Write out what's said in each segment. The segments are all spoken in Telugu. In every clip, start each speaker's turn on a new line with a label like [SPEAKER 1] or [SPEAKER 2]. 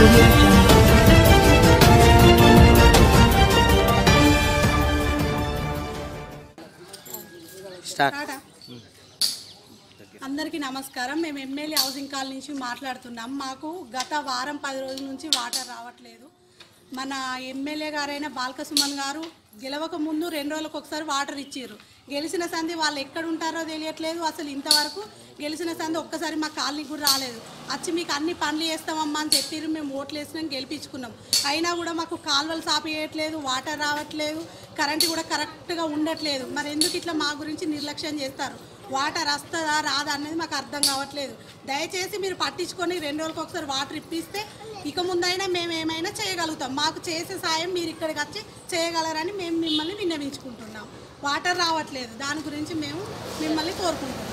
[SPEAKER 1] audio jungle.
[SPEAKER 2] స్టార్ట్
[SPEAKER 3] టాటా. అందరికీ నమస్కారం మేము ఎమ్మెల్యే హౌసింగ్ కాల్ నుంచి మాట్లాడుతున్నాం మాకు గత వారం పది రోజుల నుంచి వాటర్ రావట్లేదు మన ఎమ్మెల్యే గారైన బాల్క సుమన్ గారు గెలవక ముందు రెండు రోజులకు ఒకసారి వాటర్ ఇచ్చారు గెలిచిన సంధి వాళ్ళు ఎక్కడ ఉంటారో తెలియట్లేదు అసలు ఇంతవరకు గెలిచిన సంధి ఒక్కసారి మా కాలనీకి కూడా రాలేదు వచ్చి మీకు అన్ని పనులు చేస్తామమ్మా అని చెప్పారు మేము ఓట్లు వేసినాం గెలిపించుకున్నాం అయినా కూడా మాకు కాలువలు సాపేయట్లేదు వాటర్ రావట్లేదు కరెంటు కూడా కరెక్ట్గా ఉండట్లేదు మరి ఎందుకు ఇట్లా మా గురించి నిర్లక్ష్యం చేస్తారు వాటర్ వస్తుందా రాదా అనేది మాకు అర్థం కావట్లేదు దయచేసి మీరు పట్టించుకొని రెండు రోజులకు ఒకసారి వాటర్ ఇప్పిస్తే ఇక ముందైనా మేము ఏమైనా చేయగలుగుతాం మాకు చేసే సాయం మీరు ఇక్కడికి వచ్చి చేయగలరని మేము మిమ్మల్ని విన్నవించుకుంటున్నాం వాటర్ రావట్లేదు దాని గురించి మేము మిమ్మల్ని కోరుకుంటున్నాం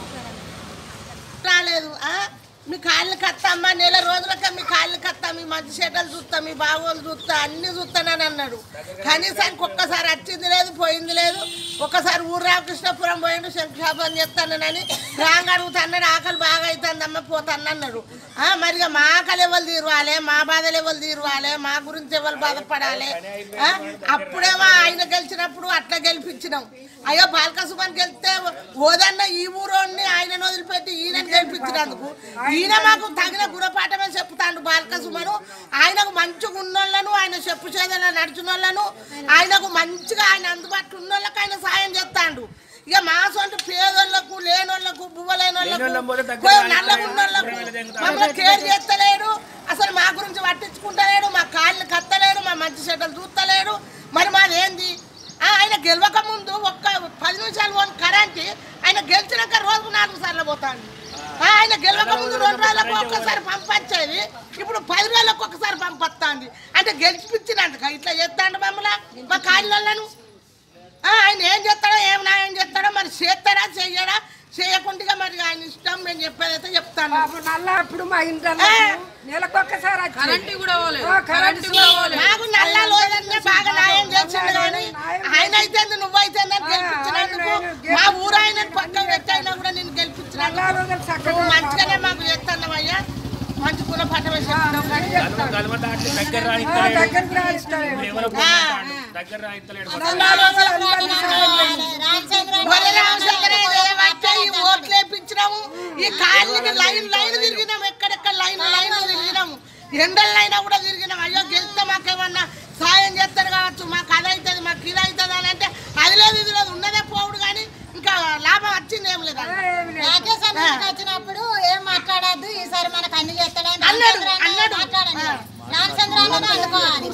[SPEAKER 4] రాలేదు ఆ? మీ కాళ్ళు కత్తమ్మా నెల రోజులకే మీ కాళ్ళు కత్తా మీ మంచి చెడ్డలు చూస్తా మీ బాగోలు చూస్తా అన్ని చూస్తానని అన్నాడు కనీసానికి ఒక్కసారి వచ్చింది లేదు పోయింది లేదు ఒక్కసారి ఊరు రామకృష్ణపురం పోయిండు శంకుశాపం చేస్తానని రాంగ్ అడుగుతా అన్నాడు ఆకలి బాగా అవుతుందమ్మ పోతాను అన్నాడు ఆ, మరి ఇక మా ఆకలి ఎవరు తీరవాలి మా బాధలు ఎవరు తీరవాలి మా గురించి ఎవరు బాధపడాలి ఆ? అప్పుడేమో ఆయన గెలిచినప్పుడు అట్లా గెలిపించినాం అయ్యో బాలక సుమన్ గెలిస్తే ఓదన్న ఈ ఊరోని ఆయన వదిలిపెట్టి ఈయనని గెలిపించినందుకు ఈయన మాకు తగిన గుణపాఠమే చెప్తాడు బాలక సుమను ఆయనకు మంచిగా ఉన్నోళ్ళను ఆయన చెప్పు చేదల నడిచిన వాళ్ళను ఆయనకు మంచిగా ఆయన అందుబాటులో ఉన్న వాళ్ళకి ఆయన సాయం చేస్తాడు ఇక మా సొంత పేదోళ్ళకు లేనోళ్ళకు బువ్వలేని వాళ్ళకు నల్లగా ఉన్నోళ్ళకు మమ్మల్ని కేర్ చేస్తలేడు అసలు మా గురించి పట్టించుకుంటలేడు మా కాళ్ళు కత్తలేడు మా మంచి చెడ్డలు చూస్తలేడు మరి మాదేంది ఆ, ఆయన గెలవక ముందు ఒక్క పది నిమిషాలు పోని కరెంట్ ఆయన గెలిచినాక రోజుకు నాలుగు సార్లు పోతాడు ఆ, ఆయన గెలవక ముందు రెండు రోజులకు ఒక్కసారి పంపొచ్చేది ఇప్పుడు పది రోజులకు ఒకసారి పంపొస్తాంది అంటే గెలిచిపించినందుక ఇట్లా చేస్తాడు మమ్మల్ని మా కాళ్ళను ఆయన ఏం చేస్తాడో ఏం న్యాయం చేస్తాడో మరి చేస్తాడా చెయ్యడా చేయకుండా మరి ఆయన ఇష్టం నేను చెప్పేదైతే చెప్తాను
[SPEAKER 5] పాపం నల్ల అప్పుడు మా ఇంట్లో నెలకొక్కసారి వచ్చి.
[SPEAKER 6] కరెంటు కూడా పోలేదు.
[SPEAKER 5] ఆ, కరెంటు కూడా పోలేదు.
[SPEAKER 4] నాకు నల్ల లోదంటే బాగా న్యాయం చేసిండు కానీ ఆయన అయితే నువ్వైతే నన్ను గెలిపించినందుకు మా ఊరు ఆయన పక్కన పెట్టైనా కూడా నేను
[SPEAKER 5] నల్ల
[SPEAKER 4] గెలిపించినందుకు
[SPEAKER 5] రోజులు చక్కగా
[SPEAKER 4] నువ్వు మంచిగానే మాకు చేస్తున్నావయ్యా మంచి గుణ పట్టమే చెప్తున్నావు కానీ
[SPEAKER 7] దగ్గర
[SPEAKER 5] ఆ,
[SPEAKER 7] రాయిస్తలేడు
[SPEAKER 5] దగ్గరికి రాయిస్తాడు.
[SPEAKER 7] ఎవరో పొమ్మంటాడు. దగ్గర రాయిస్తలేడు
[SPEAKER 4] మరి రామచంద్రయ్య దేవచ్చ ఈ ఓట్లు వేయించినాము ఈ కాళ్ళకి లైన్ లైన్ తిరిగినాము ఎక్కడెక్కడ లైన్ లైన్ తిరిగినాము ఎండలైనా కూడా తిరిగినాం అయ్యో గెలిస్తే మాకేమన్నా సాయం చేస్తారు కావచ్చు మాకు అది అవుతుంది మాకు ఇది అవుతుంది అని అంటే అది లేదు ఇది లేదు ఉన్నదే పోవుడు కానీ ఇంకా లాభం వచ్చింది ఏం లేదు
[SPEAKER 8] రాకేష్ అన్న ఇంటికి వచ్చినప్పుడు ఏం మాట్లాడద్దు ఈసారి మనకు అన్ని చేస్తాడని
[SPEAKER 4] అన్నాడు,
[SPEAKER 8] రామచంద్ర అన్న
[SPEAKER 4] అన్నాడు.
[SPEAKER 8] మాట్లాడండి రామచంద్ర అన్ననే అనుకోవాలి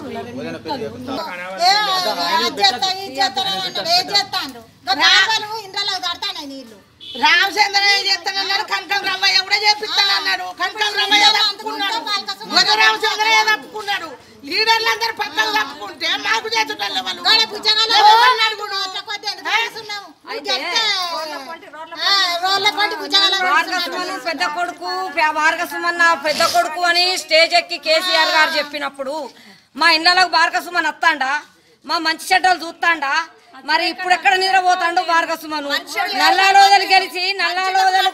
[SPEAKER 8] ఏ, అది చేస్తా ఇది చేస్తానని అన్నాడు ఏం చేస్తాండ్రు కాలువలు ఇండ్లలో కడతానే నీళ్లు
[SPEAKER 4] రామచంద్రయ్య చేస్తానన్నాడు కనకం రమ్మయ్య కూడా చేపిస్తానన్నాడు కనకం రమ్మయ్య తప్పుకున్నాడు గొర్ర రామచంద్రయ్య తప్పుకున్నాడు లీడర్లందరూ పక్కన తప్పుకుంటే మాకు చేతుటల్ల వాళ్ళు
[SPEAKER 8] గోడ పుచ్చగాలు
[SPEAKER 4] ఎవరిని అడుగుడు?
[SPEAKER 8] అట్లా కొద్ది ఎందుకు కూర్చున్నావు? నువ్వు చెప్తే, ఆ, రోడ్ల పంటి పుచ్చగాలు
[SPEAKER 6] భార్గసుమన్ పెద్ద కొడుకు భార్గసుమన్ నా పెద్ద కొడుకు అని స్టేజ్ ఎక్కి కేసీఆర్ గారు చెప్పినప్పుడు మా ఇళ్ళలోకి భార్గసుమన్ వస్తాండా మా మంచి చెడ్డలు చూస్తాండా మరి ఇప్పుడు ఎక్కడ నిద్రపోతాండు భార్గసుమను నల్లా రోజులు గెలిచి నల్లా రోజులు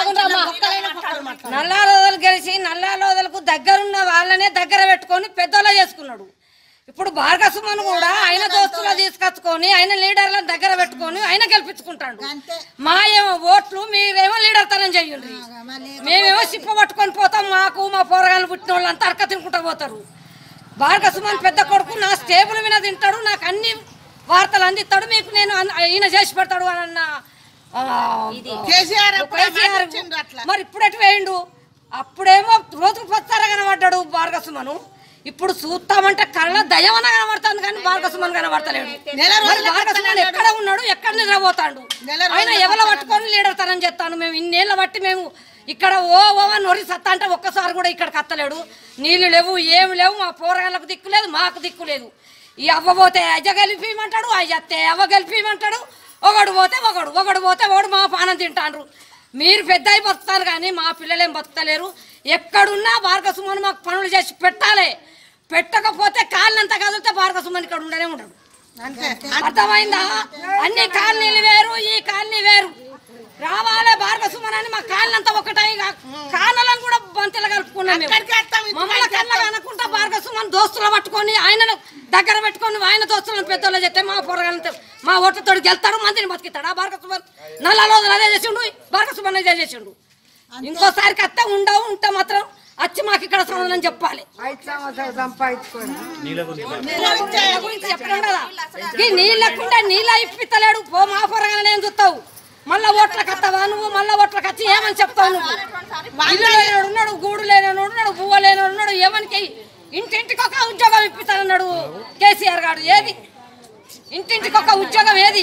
[SPEAKER 6] నల్లా రోజులు గెలిచి నల్లా రోజులకు దగ్గరున్న వాళ్ళనే దగ్గర పెట్టుకొని పెద్దోళ్ళ చేసుకున్నాడు ఇప్పుడు భార్గసుమన్ కూడా ఆయన దోస్తులు తీసుకొచ్చుకొని ఆయన లీడర్లను దగ్గర పెట్టుకొని ఆయన గెలిపించుకుంటాడు మా ఏమో ఓట్లు మీరేమో లీడర్ తనం చెయ్యండి మేమేమో సిప్ప పట్టుకొని పోతాం మాకు మా పోరగాళ్ళు పుట్టిన వాళ్ళంతా అరక తినుకుంటూ పోతారు భార్గసుమన్ పెద్ద కొడుకు నా స్టేబుల్ మీద తింటాడు నాకు అన్ని వార్తలు అందిస్తాడు మీకు నేను అన్- ఈయన చేసి పెడతాడు అని అన్న ఆ,
[SPEAKER 4] కేసీఆర్ అప్పుడే
[SPEAKER 6] కేసీఆర్
[SPEAKER 4] మాటిచ్చిండు అట్లా.
[SPEAKER 6] మరి ఇప్పుడు ఎటు వేయండు అప్పుడేమో రోజుకు పచ్చారా కనబడ్డాడు భార్గసుమను ఇప్పుడు చూస్తామంటే కళ్ళ దయమన కనబడుతుంది కానీ భార్గసుమన్ కనబడతలేడు
[SPEAKER 4] నెల
[SPEAKER 6] మరి
[SPEAKER 4] రోజులకు
[SPEAKER 6] భార్గసుమన్ ఎక్కడ ఉన్నాడు ఎక్కడ నిద్రపోతాడు
[SPEAKER 4] నెల
[SPEAKER 6] ఆయన
[SPEAKER 4] రోజులకు
[SPEAKER 6] ఎవరు పట్టుకొని లీడర్ తనం చేస్తాను మేము ఇన్నేళ్ళ బట్టి మేము ఇక్కడ ఓ ఓ అని నొరి సత్తా అంటే ఒక్కసారి కూడా ఇక్కడికి అత్తలేడు నీళ్లు లేవు ఏమి లేవు మా పోరగాళ్ళకు దిక్కు లేదు మాకు దిక్కు లేదు ఈ అవ్వ పోతే అజ్జ గెలిపిమంటాడు అయ్య అత్తే అవ్వ గెలిపిమంటాడు ఒకడు పోతే ఒకడు ఒకడు పోతే ఒకడు మా పానం తింటాండ్రు మీరు పెద్ద అయి బతుకుతారు కానీ మా పిల్లలేం బతుకుతలేరు ఎక్కడున్నా భార్గసుమని మాకు పనులు చేసి పెట్టాలి పెట్టకపోతే కాళ్ళంతా కదిలితే భార్గసుమని ఇక్కడ ఉండనే ఉండడు
[SPEAKER 4] అంతే
[SPEAKER 6] అర్థమైందా అన్ని కాలనీలు వేరు ఈ కాలనీ వేరు రావాలే భార్గవ సుమనని మా కాళ్ళంతా ఒకటే కాళ్ళలను కూడా బంతిలో కలుపుకున్నాం మేము.
[SPEAKER 4] అక్కడికి వస్తాం, ఇంటికి
[SPEAKER 6] మమ్మల్ని కళ్ళగా అనుకుంటా భార్గవ సుమన్ దోస్తులు పట్టుకొని ఆయనను దగ్గర పెట్టుకొని ఆయన దోస్తులను పెద్దోళ్ళు చెప్తే మా పొరగలంతా మా ఓట్లతోటి గెలుతాడు మందిని బతికిస్తాడు ఆ భార్గవ సుమన్ నల్ల రోజులు అదే చేసిండు భార్గవ సుమన్ ఇదే చేసిండు ఇంకోసారికి అత్త ఉండవు ఉంటే మాత్రం వచ్చి మాకు ఇక్కడ సమాధానం చెప్పాలి
[SPEAKER 5] ఐదు సంవత్సరాలు సంపాదించుకోండి
[SPEAKER 6] నీళ్ళ గురించి చెప్పడం కదా ఈ నీళ్ళకుండా నీళ్ళ ఇప్పిత్తలేడు పో మా పొరగానే ఏం చూస్తావు మళ్ళా ఓట్లకు వస్తావా నువ్వు మళ్ళా ఓట్లకు వచ్చి ఏమని చెప్తావు నువ్వు ఇల్లు లేనివాడు ఉన్నాడు గూడు లేనివాడు ఉన్నాడు బువ్వ లేనివాడు ఉన్నాడు ఏమనికి ఇంటింటికి ఒక ఉద్యోగం ఇప్పిస్తానన్నాడు కేసీఆర్ గారు ఏది ఇంటింటికి ఒక ఉద్యోగం ఏది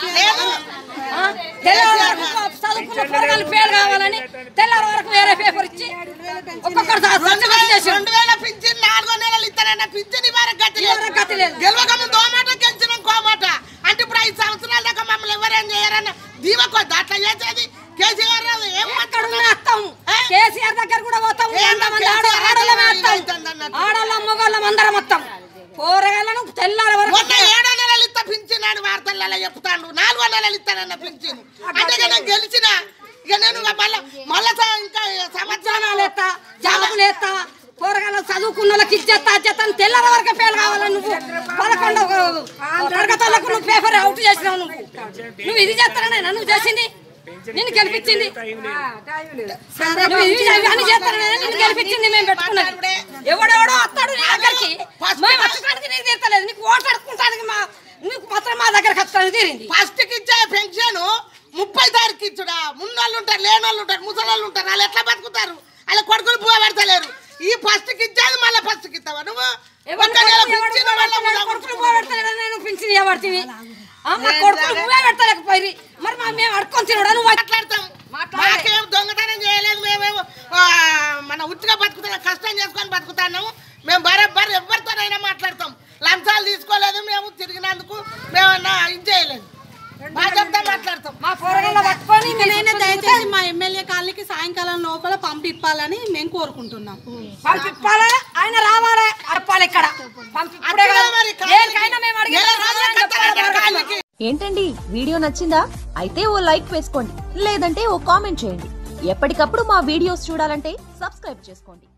[SPEAKER 6] ఆ? తెల్లారి వరకు చదువుకున్న పొరగాలు పేరు కావాలని తెల్లారి వరకు వేరే పేపర్ ఇచ్చి ఒక్కొక్కరు
[SPEAKER 4] రెండు వేల
[SPEAKER 6] చేసి
[SPEAKER 4] రెండు వేల పింఛన్ నాలుగో నెలలు ఇస్తానన్న పింఛన్ ఇవ్వరకు గతి లేదు
[SPEAKER 6] ఇవ్వరకు గతి లేదు.
[SPEAKER 4] గెలవక ముందు ఓ మాట గెలిచినాం కో మాట అంటే ఇప్పుడు ఐదు సంవత్సరాల దాకా మమ్మల్ని ఎవరేం చేయరన్న దీవకో దాంట్లో చేసేది కేసీఆర్ రాదు ఏం
[SPEAKER 6] ఎక్కడ
[SPEAKER 4] మాట్లాడుతున్నారు?
[SPEAKER 6] ఉన్నా వస్తాం కేసీఆర్ దగ్గర కూడా పోతాం
[SPEAKER 4] ఏం
[SPEAKER 6] ఎంతమంది ఆడ-
[SPEAKER 4] కేసీఆర్
[SPEAKER 6] ఆడోళ్ళమే
[SPEAKER 4] దగ్గర
[SPEAKER 6] వస్తాం
[SPEAKER 4] ఇదైతుంది అన్నట్టు.
[SPEAKER 6] ఆడోళ్ళం మగోళ్ళం అందరం వస్తాం కూరగాయలను తెల్లారి వరకు
[SPEAKER 4] మొన్న ఏడో నెలలు ఇస్తా పింఛన్ అని వార్తలలో చెప్తాడు నాలుగో నెలలు ఇస్తానన్న పింఛన్ అంటే ఇక నేను గెలిచిన ఇక నేను ఇక మళ్ళా మళ్ళా స- ఇంకా సంవత్సరాలు
[SPEAKER 6] ఉద్యోగాలు ఎత్తా జాబులు ఎత్తా కూరగాయలు చదువుకున్న వాళ్ళకి ఇచ్చేస్తా చేస్తా అని తెల్లారి వరకు ఫెయిల్ కావాలి నువ్వు పదకొండు తరగతులకు నువ్వు పేపర్ అవుట్ చేసినావు నువ్వు నువ్వు ఇది చేస్తానే నువ్వు చేసింది నిన్ను గెలిపించింది
[SPEAKER 5] టైం లేదు
[SPEAKER 6] నువ్వు ఇది చేయి, అన్ని చేస్తానే నిన్ను గెలిపించింది మేము పెట్టుకున్నది ఎవడెవడో వస్తాడు నీ దగ్గరికి మేము వచ్చడానికి నీకు తీర్తలేదు నీకు ఓట్లు అడుక్కుంటానికి మా నీకు మాత్రం మా దగ్గరకు వస్తానికి తీరింది
[SPEAKER 4] ఫస్ట్ కి ఇచ్చే పెన్షన్ ముప్పై తారీఖు ఇచ్చుడా మున్నోళ్ళు ఉంటారు లేనోళ్ళు ఉంటారు ముసలోళ్ళు ఉంటారు వాళ్ళు ఎట్లా బతుకుతారు వాళ్ళ కొడుకులు పువ్వ పెడతలేరు ఈ ఫస్ట్ కి ఇచ్చేది మళ్ళీ ఫస్ట్ కి ఇస్తావా నువ్వు ఒక్క నెల పెన్షన్ మళ్ళా మూడు
[SPEAKER 6] కొడుకులు పోయి పెడతాడు నేను పింఛన్ ఇవ్వబడుతుంది మా కొడుకులు నువ్వే పెడతలేకపోయి మరి మా మేము అడుక్కొని తినడా నువ్వు
[SPEAKER 4] మాట్లాడతాం మాకేం దొంగతనం చేయలేదు మేమేమో ఆ, మన ఉట్టిగా బతుకుతున్నాం కష్టం చేసుకొని బతుకుతున్నాము మేము బరాబర్ ఎవరితోనైనా మాట్లాడతాం లంచాలు తీసుకోలేదు మేము తిరిగినందుకు మేమన్నా ఇది చేయలేదు మా చెప్తా మాట్లాడతాం
[SPEAKER 6] మా పొరగల్లో పట్టుకొని
[SPEAKER 3] ఇకనైనా దయచేసి మా ఎమ్మెల్యే కాలనీకి సాయంకాలం లోపల పంపిప్పాలని మేము కోరుకుంటున్నాం
[SPEAKER 6] పంపిప్పాలా ఆయన రావాలా చెప్పాలి ఇక్కడ పంపిప్పుడే
[SPEAKER 4] అట్లా
[SPEAKER 6] కాదు.
[SPEAKER 4] మరి కాదు.
[SPEAKER 6] దేనికైనా మేము అడిగిన
[SPEAKER 4] నెల రోజుల
[SPEAKER 6] సమాధానం చెప్పాలి
[SPEAKER 4] కట్టాలి
[SPEAKER 6] భారత్
[SPEAKER 4] కాలనీకి.
[SPEAKER 1] ఏంటండి వీడియో నచ్చిందా అయితే ఓ లైక్ వేసుకోండి లేదంటే ఓ కామెంట్ చేయండి ఎప్పటికప్పుడు మా వీడియోస్ చూడాలంటే సబ్స్క్రైబ్ చేసుకోండి